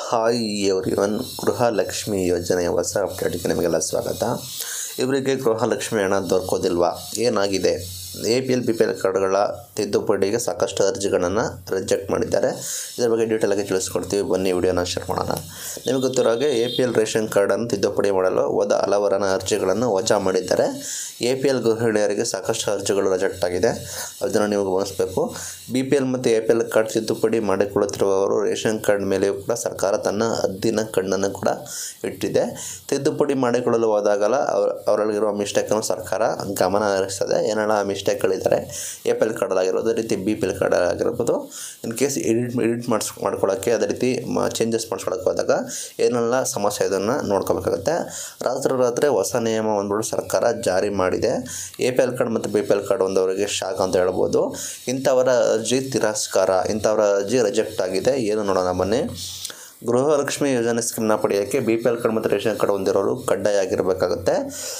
hi everyone Gruhalakshmi ಯೋಜನೆಯ ಹೊಸ ಅಪ್ಡೇಟ್ಗೆ ನಿಮಗೆಲ್ಲ ಸ್ವಾಗತ ಇವರಿಗೆ ಗೃಹಲಕ್ಷ್ಮಿ ಹಣ ದೊರಕೋದಿಲ್ವಾ ಏನಾಗಿದೆ A P L B P L ಕಾರ್ಡ್ಗಳ ತಿದ್ದುಪಡಿಗೆ ಸಾಕಷ್ಟು ಅರ್ಜಿಗಳನ್ನು ರಿಜೆಕ್ಟ್ ಮಾಡಿದ್ದಾರೆ ಇದರ ಬಗ್ಗೆ ಡೀಟೇಲಾಗಿ ತಿಳಿಸ್ಕೊಡ್ತೀವಿ ಬನ್ನಿ ವಿಡಿಯೋನ ಶೇರ್ ಮಾಡೋಣ ನಿಮಗೆ ಗೊತ್ತಿರೋ ಹಾಗೆ ಎ ಪಿ ಎಲ್ ರೇಷನ್ ಕಾರ್ಡನ್ನು ತಿದ್ದುಪಡಿ ಮಾಡಲು ಹೋದ ಹಲವರನ ಅರ್ಜಿಗಳನ್ನು ವಜಾ ಮಾಡಿದ್ದಾರೆ ಎ ಪಿ ಎಲ್ ಗೃಹಿಣಿಯರಿಗೆ ಸಾಕಷ್ಟು ಅರ್ಜಿಗಳು ರಿಜೆಕ್ಟ್ ಆಗಿದೆ ಅದನ್ನು ನೀವು ಗಮನಿಸಬೇಕು ಬಿ ಪಿ ಎಲ್ ಮತ್ತು ಎ ಪಿ ಎಲ್ ಕಾರ್ಡ್ ತಿದ್ದುಪಡಿ ಮಾಡಿಕೊಳ್ಳುತ್ತಿರುವವರು ರೇಷನ್ ಕಾರ್ಡ್ ಮೇಲೆಯೂ ಕೂಡ ಸರ್ಕಾರ ತನ್ನ ಹದ್ದಿನ ಕಣ್ಣನ್ನು ಕೂಡ ಇಟ್ಟಿದೆ ತಿದ್ದುಪಡಿ ಮಾಡಿಕೊಳ್ಳಲು ಹೋದಾಗಲ ಅವ್ರ ಅವರಲ್ಲಿರುವ ಮಿಸ್ಟೇಕನ್ನು ಸರ್ಕಾರ ಗಮನ ಹರಿಸ್ತದೆ ಏನೆಲ್ಲ ಮಿಸ್ಟೇಕ್ಗಳಿದ್ದಾರೆ ಎ ಪಿ ಎಲ್ ಕಾರ್ಡ್ ಆಗಿರೋದು ಅದೇ ರೀತಿ ಬಿ ಪಿ ಎಲ್ ಕಾರ್ಡ್ ಆಗಿರ್ಬೋದು ಇನ್ ಕೇಸ್ ಎಡಿಟ್ ಎಡಿಟ್ ಮಾಡಿಸ್ ಮಾಡ್ಕೊಳ್ಳೋಕ್ಕೆ ಅದೇ ರೀತಿ ಚೇಂಜಸ್ ಮಾಡಿಸ್ಕೊಳಕ್ಕೆ ಹೋದಾಗ ಏನೆಲ್ಲ ಸಮಸ್ಯೆ ಇದನ್ನು ನೋಡ್ಕೋಬೇಕಾಗುತ್ತೆ ರಾತ್ರಿ ರಾತ್ರಿ ಹೊಸ ನಿಯಮ ಒಂದ್ಬಿಟ್ಟು ಸರ್ಕಾರ ಜಾರಿ ಮಾಡಿದೆ ಎ ಪಿ ಎಲ್ ಕಾರ್ಡ್ ಮತ್ತು ಬಿ ಪಿ ಎಲ್ ಕಾರ್ಡ್ ಒಂದವರಿಗೆ ಶಾಕ್ ಅಂತ ಹೇಳ್ಬೋದು ಇಂಥವರ ಅರ್ಜಿ ತಿರಸ್ಕಾರ ಇಂಥವರ ಅರ್ಜಿ ರಿಜೆಕ್ಟ್ ಆಗಿದೆ ಏನು ನೋಡೋಣ ಬನ್ನಿ ಗೃಹಲಕ್ಷ್ಮಿ ಯೋಜನೆ ಸ್ಕೀಮ್ನ ಪಡೆಯೋಕ್ಕೆ ಬಿ ಪಿ ಎಲ್ ಕಾರ್ಡ್ ಮತ್ತು ರೇಷನ್ ಕಾರ್ಡ್ ಹೊಂದಿರೋರು ಕಡ್ಡಾಯ ಆಗಿರಬೇಕಾಗುತ್ತೆ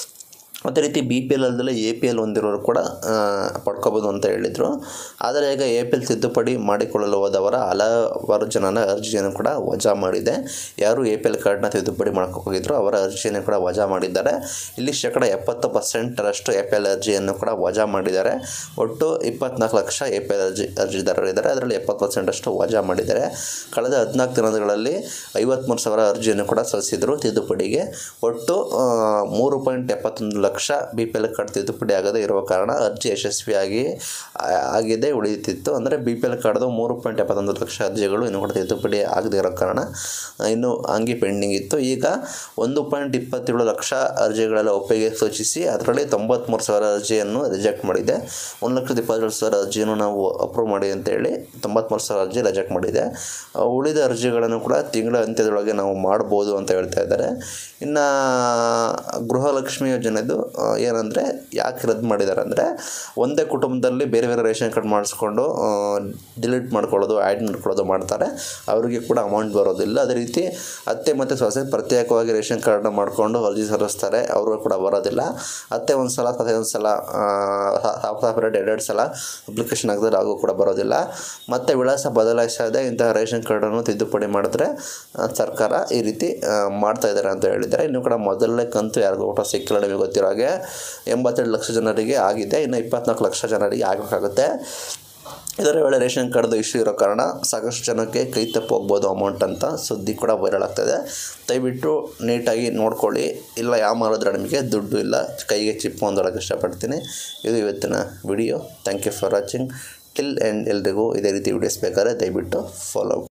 ಅದೇ ರೀತಿ ಬಿ ಪಿ ಎಲ್ ಅಲ್ಲದೆ ಎ ಪಿ ಎಲ್ ಹೊಂದಿರೋರು ಕೂಡ ಆ, ಪಡ್ಕೋಬೋದು ಅಂತ ಹೇಳಿದರು ಆದರೆ ಈಗ ಎ ಪಿ ಎಲ್ ತಿದ್ದುಪಡಿ ಮಾಡಿಕೊಳ್ಳಲು ಹೋದವರ ಹಲವಾರು ಜನನ ಅರ್ಜಿಯನ್ನು ಕೂಡ ವಜಾ ಮಾಡಿದೆ ಯಾರು ಎ ಪಿ ಎಲ್ ಕಾರ್ಡ್ನ ತಿದ್ದುಪಡಿ ಮಾಡ್ಕೊ ಹೋಗಿದ್ರು ಅವರ ಅರ್ಜಿಯನ್ನು ಕೂಡ ವಜಾ ಮಾಡಿದ್ದಾರೆ ಇಲ್ಲಿ ಶೇಕಡ ಎಪ್ಪತ್ತು ಪರ್ಸೆಂಟರಷ್ಟು ಎ ಪಿ ಎಲ್ ಅರ್ಜಿಯನ್ನು ಕೂಡ ವಜಾ ಮಾಡಿದ್ದಾರೆ ಒಟ್ಟು ಇಪ್ಪತ್ನಾಲ್ಕು ಲಕ್ಷ ಎ ಪಿ ಎಲ್ ಅರ್ಜಿ ಅರ್ಜಿದಾರರಿದ್ದಾರೆ ಅದರಲ್ಲಿ ಎಪ್ಪತ್ತು ಪರ್ಸೆಂಟಷ್ಟು ವಜಾ ಮಾಡಿದ್ದಾರೆ ಕಳೆದ ಹದಿನಾಲ್ಕು ದಿನಗಳಲ್ಲಿ ಐವತ್ತ್ಮೂರು ಸಾವಿರ ಅರ್ಜಿಯನ್ನು ಕೂಡ ಸಲ್ಲಿಸಿದರು ತಿದ್ದುಪಡಿಗೆ ಒಟ್ಟು ಆ, ಮೂರು ಪಾಯಿಂಟ್ ಎಪ್ಪತ್ತೊಂದು ಲಕ್ಷ ಬಿ ಪಿ ಎಲ್ ಕಾರ್ಡ್ ತಿದ್ದುಪಡಿ ಆಗದೇ ಇರುವ ಕಾರಣ ಅರ್ಜಿ ಯಶಸ್ವಿಯಾಗಿ ಆ- ಆಗಿದೆ ಉಳಿಯುತ್ತಿತ್ತು ಅಂದರೆ ಬಿ ಪಿ ಎಲ್ ಕಾರ್ಡ್ದು ಮೂರು ಪಾಯಿಂಟ್ ಎಪ್ಪತ್ತೊಂದು ಲಕ್ಷ ಅರ್ಜಿಗಳು ಇನ್ನೂ ಕೂಡ ತಿದ್ದುಪಡಿ ಆಗದೇ ಇರೋ ಕಾರಣ ಆ, ಇನ್ನೂ ಹಂಗೆ ಪೆಂಡಿಂಗ್ ಇತ್ತು ಈಗ ಒಂದು ಪಾಯಿಂಟ್ ಇಪ್ಪತ್ತೇಳು ಲಕ್ಷ ಅರ್ಜಿಗಳೆಲ್ಲ ಒಪ್ಪಿಗೆ ಸೂಚಿಸಿ ಅದರಲ್ಲಿ ತೊಂಬತ್ತ್ಮೂರು ಸಾವಿರ ಅರ್ಜಿಯನ್ನು ರಿಜೆಕ್ಟ್ ಮಾಡಿದೆ ಒಂದು ಲಕ್ಷದ ಇಪ್ಪತ್ತೇಳು ಸಾವಿರ ಅರ್ಜಿಯನ್ನು ನಾವು ಅಪ್ರೂವ್ ಮಾಡಿ ಅಂತೇಳಿ ತೊಂಬತ್ತ್ಮೂರು ಸಾವಿರ ಅರ್ಜಿ ರಿಜೆಕ್ಟ್ ಮಾಡಿದೆ ಆ, ಉಳಿದ ಅರ್ಜಿಗಳನ್ನು ಕೂಡ ತಿಂಗಳ ಅಂತ್ಯದೊಳಗೆ ನಾವು ಮಾಡ್ಬೋದು ಅಂತ ಹೇಳ್ತಾ ಇದ್ದಾರೆ ಇನ್ನು ಗೃಹಲಕ್ಷ್ಮಿ ಯೋಜನೆದು ಆ, ಏನಂದರೆ ಯಾಕೆ ರದ್ದು ಮಾಡಿದ್ದಾರೆ ಅಂದರೆ ಒಂದೇ ಕುಟುಂಬದಲ್ಲಿ ಬೇರೆ ಬೇರೆ ರೇಷನ್ ಕಾರ್ಡ್ ಮಾಡಿಸ್ಕೊಂಡು ಡಿಲೀಟ್ ಮಾಡ್ಕೊಳ್ಳೋದು ಆ್ಯಡ್ ಮಾಡ್ಕೊಳ್ಳೋದು ಮಾಡ್ತಾರೆ ಅವರಿಗೆ ಕೂಡ ಅಮೌಂಟ್ ಬರೋದಿಲ್ಲ ಅದೇ ರೀತಿ ಅತ್ತೆ ಮತ್ತು ಸೊಸೆ ಪ್ರತ್ಯೇಕವಾಗಿ ರೇಷನ್ ಕಾರ್ಡ್ನ ಮಾಡಿಕೊಂಡು ಅರ್ಜಿ ಸಲ್ಲಿಸ್ತಾರೆ ಅವರು ಕೂಡ ಬರೋದಿಲ್ಲ ಅತ್ತೆ ಒಂದು ಸಲ ಸೊಸೆ ಒಂದು ಸಲ ಸಪರೇಟ್ ಎರಡೆರಡು ಸಲ ಅಪ್ಲಿಕೇಶನ್ ಹಾಕಿದ್ರೆ ಹಾಗೂ ಕೂಡ ಬರೋದಿಲ್ಲ ಮತ್ತು ವಿಳಾಸ ಬದಲಾಯಿಸದೆ ಇಂತಹ ರೇಷನ್ ಕಾರ್ಡನ್ನು ತಿದ್ದುಪಡಿ ಮಾಡಿದ್ರೆ ಆ, ಸರ್ಕಾರ ಈ ರೀತಿ ಆ, ಮಾಡ್ತಾ ಇದ್ದಾರೆ ಅಂತ ಹೇಳಿದ್ದಾರೆ ಇನ್ನು ಕೂಡ ಮೊದಲನೇ ಕಂತು ಯಾರಿಗೂ ಊಟ ಸಿಕ್ಕಿಲ್ಲ ನಿಮಗೆ ಗೊತ್ತಿರೋ ಹಾಗೆ ಎಂಬತ್ತೆರಡು ಲಕ್ಷ ಜನರಿಗೆ ಆಗಿದೆ ಇನ್ನು ಇಪ್ಪತ್ನಾಲ್ಕು ಲಕ್ಷ ಜನರಿಗೆ ಆಗಬೇಕಾಗುತ್ತೆ ಇದರ ವೇಳೆ ರೇಷನ್ ಕಾರ್ಡ್ದು ಇಶ್ಯೂ ಇರೋ ಕಾರಣ ಸಾಕಷ್ಟು ಜನಕ್ಕೆ ಕೈ ತಪ್ಪು ಹೋಗ್ಬೋದು ಅಮೌಂಟ್ ಅಂತ ಸುದ್ದಿ ಕೂಡ ವೈರಲ್ ಆಗ್ತಾಯಿದೆ ದಯವಿಟ್ಟು ನೀಟಾಗಿ ನೋಡ್ಕೊಳ್ಳಿ ಇಲ್ಲ ಯಾವ ಮಾಡಿದ್ರೆ ನಿಮಗೆ ದುಡ್ಡು ಇಲ್ಲ ಕೈಗೆ ಚಿಪ್ಪು ಅಂದೊಳಗೆ ಇಷ್ಟಪಡ್ತೀನಿ ಇದು ಇವತ್ತಿನ video thank you for watching till and ಎಲ್ರಿಗೂ ಇದೇ ರೀತಿ ವಿಡಿಯೋಸ್ ಬೇಕಾದ್ರೆ ದಯವಿಟ್ಟು ಫಾಲೋ